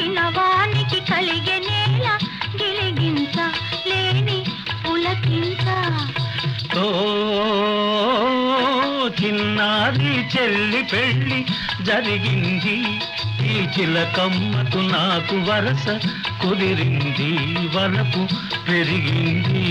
చిన్నవానికి కలిగే నేల గిలిగింత లేని పులకింత ఓ చిన్నారి చెల్లి పెళ్ళి జరిగింది ఈ చిలకమ్మకు నాకు వరస కుదిరింది వలపు పెరిగింది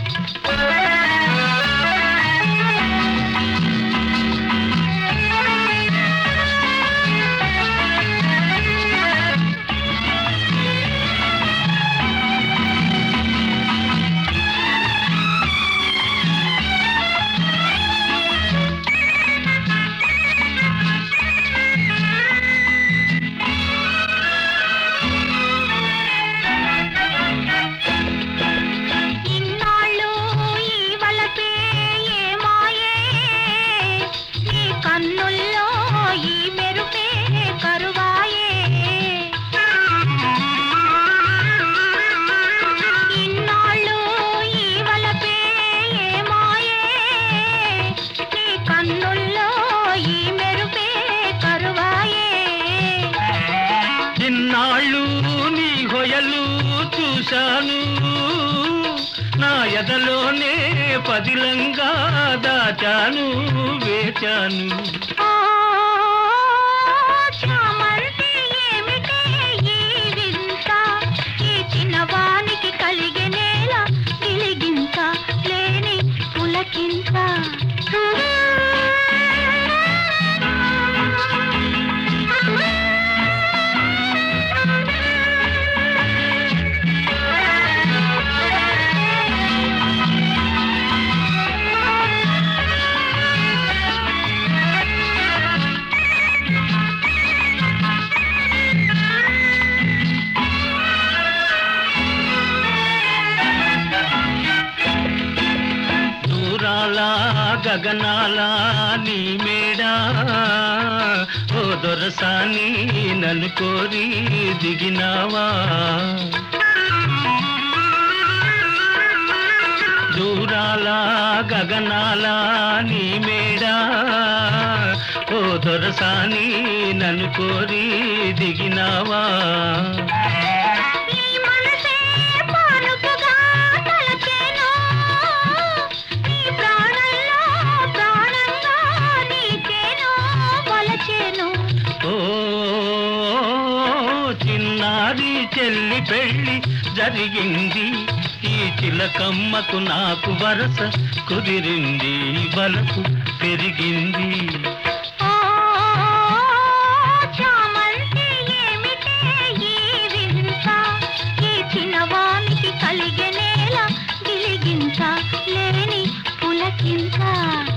ఇన్నాళ్ళు ఈ వలపే ఏమాయే ఈ కన్నుల్లో ఈ మెరుపే కరువాయే ఇన్నాళ్ళు ఈ వలపే ఏమాయే ఈ కన్నుల్లో ఈ మెరుపే కరువాయే ఇన్నాళ్ళు నీ హొయలు చూశాను నా ఎదలోనే పదిలంగా దాచాను వేచాను ఓ చామంతి ఏమిటే ఈ వింత ఈ చిన్నవానికి కలిగే నేల గిలిగింత లేని పులకింత దూరాల గగనాల నీ మేడా ఓ దొరసాని నన్ను కోరి దిగినావా దూరాల గగనాల నీ మేడా ఓ దొరసాని నన్ను కోరి దిగినావా నీ మనసే పానుపుగా తలచేను నీ ప్రాణంలో ప్రాణంగా నీకేను వలచేను ఓ చిన్నారి చెల్లి పెళ్ళి జరిగింది ఈ చిలకమ్మకు నాకు వరస కుదిరింది బలకు పెరిగింది ఓ చామంతి ఏమిటే ఈ వింత ఈ చిన్నవానికి కలిగే నేల గిలిగింత లేని పులకింత